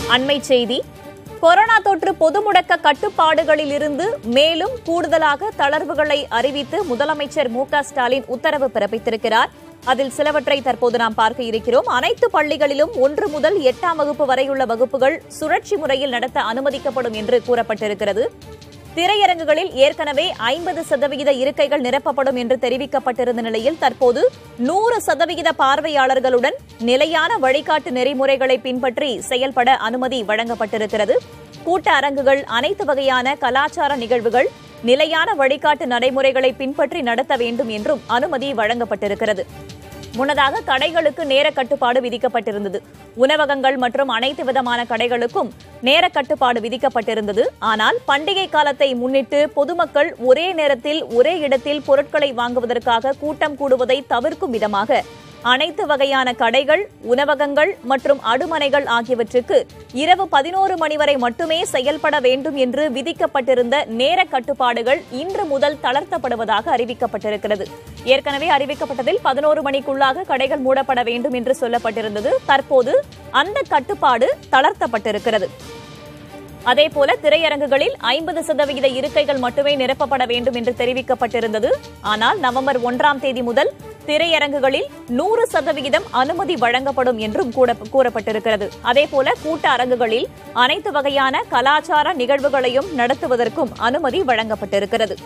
அண்மை செய்தி கொரோனா தொற்று பொது முடக்க கட்டுப்பாடுகளில் இருந்து மேலும் கூடுதலாக தளர்வுகளை அறிவித்து முதலமைச்சர் மு க ஸ்டாலின் உத்தரவு பிறப்பித்திருக்கிறார் அதில் சிலவற்றை தற்போது நாம் பார்க்க இருக்கிறோம் அனைத்து பள்ளிகளிலும் ஒன்று முதல் எட்டாம் வகுப்பு வரையுள்ள வகுப்புகள் சுழற்சி முறையில் நடத்த அனுமதிக்கப்படும் என்று கூறப்பட்டிருக்கிறது திரையரங்குகளில் ஏற்கனவே ஐம்பது சதவிகித இருக்கைகள் நிரப்பப்படும் என்று தெரிவிக்கப்பட்டிருந்த நிலையில் தற்போது நூறு சதவிகித பார்வையாளர்களுடன் நிலையான வழிகாட்டு நெறிமுறைகளை பின்பற்றி செயல்பட அனுமதி வழங்கப்பட்டிருக்கிறது கூட்ட அரங்குகள் அனைத்து வகையான கலாச்சார நிகழ்வுகள் நிலையான வழிகாட்டு நடைமுறைகளை பின்பற்றி நடத்த வேண்டும் என்றும் அனுமதி வழங்கப்பட்டிருக்கிறது முன்னதாக கடைகளுக்கு நேர கட்டுப்பாடு விதிக்கப்பட்டிருந்தது உணவகங்கள் மற்றும் அனைத்து விதமான கடைகளுக்கும் நேர கட்டுப்பாடு விதிக்கப்பட்டிருந்தது ஆனால் பண்டிகை காலத்தை முன்னிட்டு பொதுமக்கள் ஒரே நேரத்தில் ஒரே இடத்தில் பொருட்களை வாங்குவதற்காக கூட்டம் கூடுவதை தவிர்க்கும் விதமாக அனைத்து வகையான கடைகள் உணவகங்கள் மற்றும் அடுமனைகள் ஆகியவற்றுக்கு இரவு பதினோரு மணி வரை மட்டுமே செயல்பட வேண்டும் என்று விதிக்கப்பட்டிருந்த நேர கட்டுப்பாடுகள் இன்று முதல் தளர்த்தப்படுவதாக அறிவிக்கப்பட்டிருக்கிறது ஏற்கனவே அறிவிக்கப்பட்டதில் பதினோரு மணிக்குள்ளாக கடைகள் மூடப்பட வேண்டும் என்று சொல்லப்பட்டிருந்தது தற்போது அந்த கட்டுப்பாடு தளர்த்தப்பட்டிருக்கிறது அதேபோல திரையரங்குகளில் ஐம்பது சதவிகித இருக்கைகள் மட்டுமே நிரப்பப்பட வேண்டும் என்று தெரிவிக்கப்பட்டிருந்தது ஆனால் நவம்பர் ஒன்றாம் தேதி முதல் திரையரங்குகளில் நூறு சதவிகிதம் அனுமதி வழங்கப்படும் என்றும் கூட- கூறப்பட்டிருக்கிறது அதேபோல கூட்ட அரங்குகளில் அனைத்து வகையான கலாச்சார நிகழ்வுகளையும் நடத்துவதற்கும் அனுமதி வழங்கப்பட்டிருக்கிறது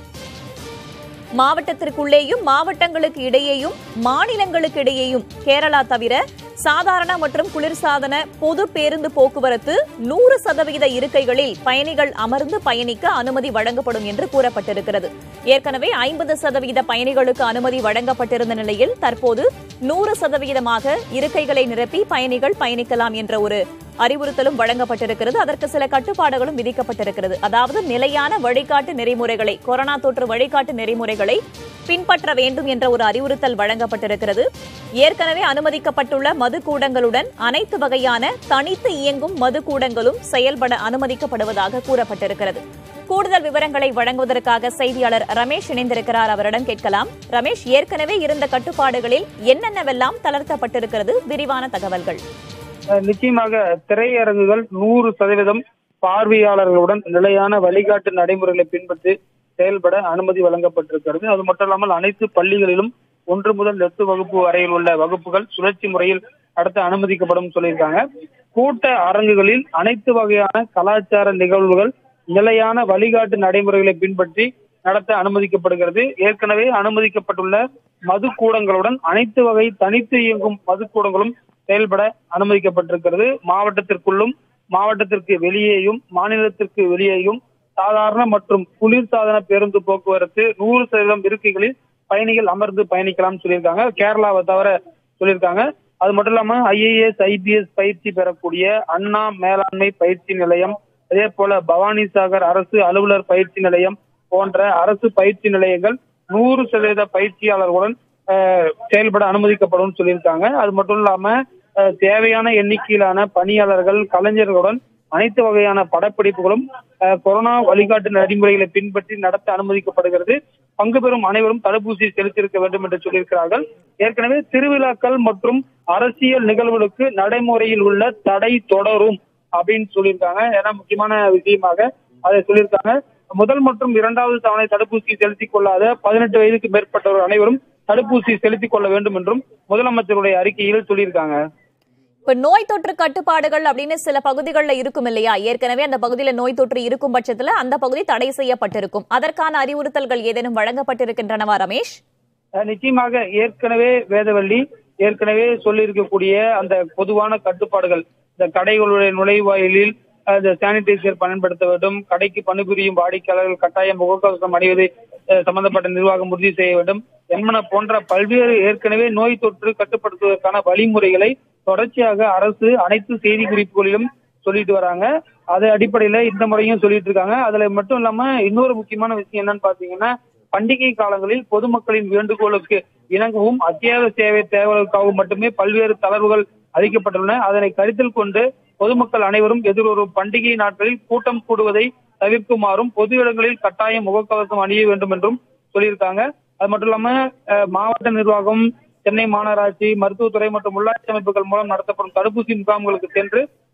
மாவட்டத்திற்குள்ளேயும் மாவட்டங்களுக்கு இடையேயும் மாநிலங்களுக்கு இடையேயும் கேரளா தவிர சாதாரண மற்றும் குளிர்சாதன பொது பேருந்து போக்குவரத்து நூறு சதவிகித இருக்கைகளில் பயணிகள் அமர்ந்து பயணிக்க அனுமதி வழங்கப்படும் என்று கூறப்பட்டிருக்கிறது ஏற்கனவே ஐம்பது சதவிகித பயணிகளுக்கு அனுமதி வழங்கப்பட்டிருந்த நிலையில் தற்போது நூறு சதவிகிதமாக இருக்கைகளை நிரப்பி பயணிகள் பயணிக்கலாம் என்ற ஒரு அறிவுறுத்தலும் வழங்கப்பட்டிருக்கிறது அதற்கு சில கட்டுப்பாடுகளும் விதிக்கப்பட்டிருக்கிறது அதாவது நிலையான வழிகாட்டு நெறிமுறைகளை கொரோனா தொற்று வழிகாட்டு நெறிமுறைகளை பின்பற்ற வேண்டும் என்ற ஒரு அறிவுறுத்தல் வழங்கப்பட்டிருக்கிறது ஏற்கனவே அனுமதிக்கப்பட்டுள்ள மதுக்கூடங்களுடன் அனைத்து வகையான தனித்து இயங்கும் மதுக்கூடங்களும் செயல்பட அனுமதிக்கப்படுவதாக கூறப்பட்டிருக்கிறது கூடுதல் விவரங்களை வழங்குவதற்காக செய்தியாளர் ரமேஷ் இணைந்திருக்கிறார் அவரிடம் கேட்கலாம் ரமேஷ் ஏற்கனவே இருந்த கட்டுப்பாடுகளில் என்னென்னவெல்லாம் தளர்த்தப்பட்டிருக்கிறது விரிவான தகவல்கள் அஹ் நிச்சயமாக திரையரங்குகள் நூறு சதவீதம் பார்வையாளர்களுடன் நிலையான வழிகாட்டு நடைமுறைகளை பின்பற்றி செயல்பட அனுமதி வழங்கப்பட்டிருக்கிறது அது மட்டும் இல்லாமல் அனைத்து பள்ளிகளிலும் ஒன்று முதல் எட்டு வகுப்பு வரையில் உள்ள வகுப்புகள் சுழற்சி முறையில் நடத்த அனுமதிக்கப்படும் சொல்லியிருக்காங்க கூட்ட அரங்குகளில் அனைத்து வகையான கலாச்சார நிகழ்வுகள் நிலையான வழிகாட்டு நடைமுறைகளை பின்பற்றி நடத்த அனுமதிக்கப்படுகிறது ஏற்கனவே அனுமதிக்கப்பட்டுள்ள மதுக்கூடங்களுடன் அனைத்து வகை தனித்து இயங்கும் மதுக்கூடங்களும் செயல்பட அனுமதிக்கப்பட்டிருக்கிறது மாவட்டத்திற்குள்ளும் மாவட்டத்திற்கு வெளியேயும் மாநிலத்திற்கு வெளியேயும் சாதாரண மற்றும் குளிர்சாதன பேருந்து போக்குவரத்து நூறு சதவீதம் இருக்கைகளில் பயணிகள் அமர்ந்து பயணிக்கலாம் சொல்லியிருக்காங்க கேரளாவை தவிர சொல்லியிருக்காங்க அது மட்டும் இல்லாம ஐஏஎஸ் ஐபிஎஸ் பயிற்சி பெறக்கூடிய அண்ணா மேலாண்மை பயிற்சி நிலையம் அதே போல பவானி சாகர் அரசு அலுவலர் பயிற்சி நிலையம் போன்ற அரசு பயிற்சி நிலையங்கள் நூறு சதவீத பயிற்சியாளர்களுடன் அஹ், செயல்பட அனுமதிக்கப்படும் சொல்லியிருக்காங்க அது மட்டும் இல்லாம அஹ், தேவையான எண்ணிக்கையிலான பணியாளர்கள் கலைஞர்களுடன் அனைத்து வகையான படப்பிடிப்புகளும் அஹ், கொரோனா வழிகாட்டு நடைமுறைகளை பின்பற்றி நடத்த அனுமதிக்கப்படுகிறது பங்கு பெறும் அனைவரும் தடுப்பூசி செலுத்தியிருக்க வேண்டும் என்று சொல்லியிருக்கிறார்கள் ஏற்கனவே திருவிழாக்கள் மற்றும் அரசியல் நிகழ்வுகளுக்கு நடைமுறையில் உள்ள தடை தொடரும் அப்படின்னு சொல்லியிருக்காங்க ஏன்னா முக்கியமான விஷயமாக அதை சொல்லியிருக்காங்க முதல் மற்றும் இரண்டாவது தவணை தடுப்பூசி செலுத்திக் கொள்ளாத பதினெட்டு வயதுக்கு மேற்பட்டவர் அனைவரும் தடுப்பூசி செலுத்திக் கொள்ள வேண்டும் என்றும் முதலமைச்சருடைய அறிக்கையில் சொல்லியிருக்காங்க இப்ப நோய் தொற்று கட்டுப்பாடுகள் அப்படின்னு சில பகுதிகளில் இருக்கும் இல்லையா ஏற்கனவே அந்த பகுதியில நோய் தொற்று இருக்கும் பட்சத்துல அந்த பகுதி தடை செய்யப்பட்டிருக்கும் அதற்கான அறிவுறுத்தல்கள் ஏதேனும் வழங்கப்பட்டிருக்கின்றனவா ரமேஷ் அஹ் நிச்சயமாக ஏற்கனவே வேதவள்ளி ஏற்கனவே சொல்லியிருக்கக்கூடிய அந்த பொதுவான கட்டுப்பாடுகள் இந்த கடைகளுடைய நுழைவாயிலில் அஹ், இந்த சானிடைசர் பயன்படுத்த வேண்டும் கடைக்கு பணிபுரியும் வாடிக்கையாளர்கள் கட்டாயம் முகக்கவசம் அணிவதை அஹ், சம்பந்தப்பட்ட நிர்வாகம் உறுதி செய்ய வேண்டும் என்பன போன்ற பல்வேறு ஏற்கனவே நோய் தொற்று கட்டுப்படுத்துவதற்கான வழிமுறைகளை தொடர்ச்சியாக அரசு அனைத்து செய்தி குறிப்புகளிலும் சொல்லிட்டு வராங்க அது அடிப்படையில இந்த முறையும் சொல்லிட்டு இருக்காங்க அதுல மட்டும் இல்லாம இன்னொரு முக்கியமான விஷயம் என்னன்னு பாத்தீங்கன்னா பண்டிகை காலங்களில் பொதுமக்களின் வேண்டுகோளுக்கு இணங்கவும் அத்தியாவசிய சேவை தேவைகளுக்காகவும் மட்டுமே பல்வேறு தளர்வுகள் அளிக்கப்பட்டுள்ளன அதனை கருத்தில் கொண்டு பொதுமக்கள் அனைவரும் எதிர்வரும் பண்டிகை நாட்களில் கூட்டம் கூடுவதை தவிர்க்குமாறும் பொது இடங்களில் கட்டாயம் முகக்கவசம் அணிய வேண்டும் என்றும் சொல்லியிருக்காங்க அது மட்டும் இல்லாம அஹ், மாவட்ட நிர்வாகம் சென்னை மாநகராட்சி மருத்துவத்துறை மற்றும் உள்ளாட்சி அமைப்புகள் மூலம் நடத்தப்படும் தடுப்பூசி முகாம்களுக்கு சென்று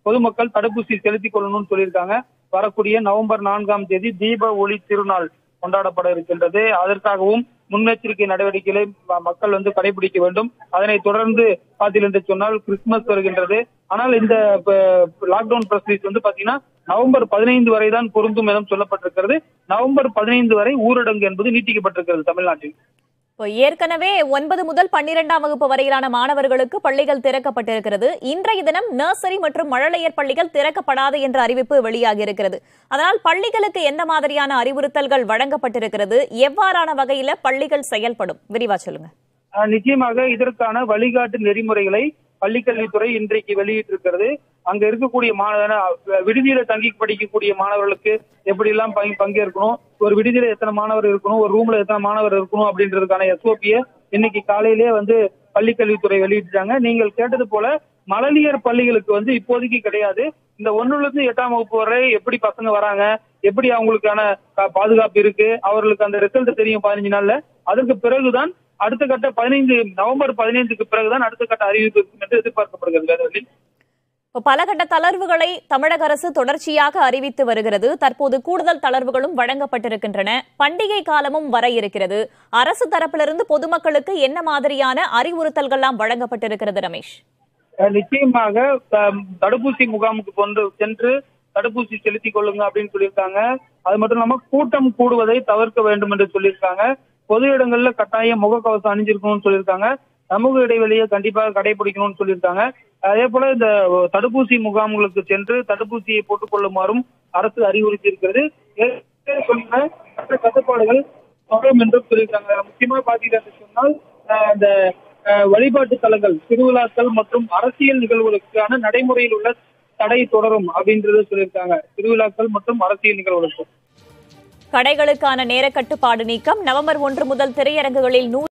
பொதுமக்கள் தடுப்பூசி செலுத்திக் கொள்ளணும்னு சொல்லியிருக்காங்க வரக்கூடிய நவம்பர் நான்காம் தேதி தீப ஒளி திருநாள் கொண்டாடப்பட இருக்கின்றது அதற்காகவும் முன்னெச்சரிக்கை நடவடிக்கைகளை ம- மக்கள் வந்து கடைபிடிக்க வேண்டும் அதனைத் தொடர்ந்து பார்த்தீர்கள் என்று சொன்னால் கிறிஸ்துமஸ் வருகின்றது ஆனால் இந்த லாக்டவுன் பிரஸ்லீஸ் வந்து பாத்தீங்கன்னா நவம்பர் பதினைந்து வரை தான் பொருந்தும் என சொல்லப்பட்டிருக்கிறது நவம்பர் பதினைந்து வரை ஊரடங்கு என்பது நீட்டிக்கப்பட்டிருக்கிறது தமிழ்நாட்டில் இப்போ ஏற்கனவே ஒன்பது முதல் பன்னிரெண்டாம் வகுப்பு வரையிலான மாணவர்களுக்கு பள்ளிகள் திறக்கப்பட்டிருக்கிறது இன்றைய தினம் நர்சரி மற்றும் மழலையர் பள்ளிகள் திறக்கப்படாது என்ற அறிவிப்பு வெளியாகி இருக்கிறது அதனால் பள்ளிகளுக்கு எந்த மாதிரியான அறிவுறுத்தல்கள் வழங்கப்பட்டிருக்கிறது எவ்வாறான வகையில பள்ளிகள் செயல்படும் விரிவா சொல்லுங்க அஹ் நிச்சயமாக இதற்கான வழிகாட்டு நெறிமுறைகளை பள்ளிக்கல்வித்துறை இன்றைக்கு வெளியிட்டிருக்கிறது அங்க இருக்கக்கூடிய மாணவ விடுதியில தங்கி படிக்கக்கூடிய மாணவர்களுக்கு எப்படி எல்லாம் பங்கு- பங்கேற்கணும் ஒரு விடுதியில எத்தனை மாணவர் இருக்கணும் ஒரு ரூம்ல எத்தனை மாணவர் இருக்கணும் அப்படின்றதுக்கான எஸ்ஓபிய இன்னைக்கு காலையிலேயே வந்து பள்ளிக்கல்வித்துறை வெளியிட்டாங்க நீங்கள் கேட்டது போல மழலியர் பள்ளிகளுக்கு வந்து இப்போதைக்கு கிடையாது இந்த ஒண்ணுல இருந்து எட்டாம் வகுப்பு வரை எப்படி பசங்க வராங்க எப்படி அவங்களுக்கான பா- பாதுகாப்பு இருக்கு அவர்களுக்கு அந்த ரிசல்ட் தெரியும் பதினஞ்சு நாள்ல அதற்கு பிறகுதான் அடுத்த கட்ட பதினைந்து நவம்பர் பதினைந்துக்கு பிறகுதான் அடுத்த கட்ட அறிவிப்பு இருக்கும் என்று எதிர்பார்க்கப்படுகிறது வேதவழி இப்போ பல கட்ட தளர்வுகளை தமிழக அரசு தொடர்ச்சியாக அறிவித்து வருகிறது தற்போது கூடுதல் தளர்வுகளும் வழங்கப்பட்டிருக்கின்றன பண்டிகை காலமும் வர இருக்கிறது அரசு தரப்பிலிருந்து பொதுமக்களுக்கு என்ன மாதிரியான அறிவுறுத்தல்கள்லாம் வழங்கப்பட்டிருக்கிறது ரமேஷ் அஹ் நிச்சயமாக த- தடுப்பூசி முகாமுக்கு கொண்டு சென்று தடுப்பூசி செலுத்திக் கொள்ளுங்க அப்படின்னு சொல்லியிருக்காங்க அது மட்டும் இல்லாம கூட்டம் கூடுவதை தவிர்க்க வேண்டும் என்று சொல்லியிருக்காங்க பொது இடங்கள்ல கட்டாயம் முகக்கவசம் அணிஞ்சிருக்கணும்னு சொல்லியிருக்காங்க சமூக இடைவெளியை கண்டிப்பாக கடைபிடிக்கணும்னு சொல்லியிருக்காங்க அதே போல இந்த தடுப்பூசி முகாம்களுக்கு சென்று தடுப்பூசியை போட்டுக் கொள்ளுமாறும் அரசு அறிவுறுத்தி இருக்கிறது ஏற்கனவே சொன்ன மற்ற கட்டுப்பாடுகள் தொடரும் என்றும் சொல்லியிருக்காங்க முக்கியமா பாத்தீங்கன்னு சொன்னால் அஹ் இந்த அஹ், வழிபாட்டு தலங்கள் திருவிழாக்கள் மற்றும் அரசியல் நிகழ்வுகளுக்கான நடைமுறையில் உள்ள தடை தொடரும் அப்படின்றத சொல்லியிருக்காங்க திருவிழாக்கள் மற்றும் அரசியல் நிகழ்வுகளுக்கு கடைகளுக்கான நேர கட்டுப்பாடு நீக்கம் நவம்பர் ஒன்று முதல் திரையரங்குகளில் நூறு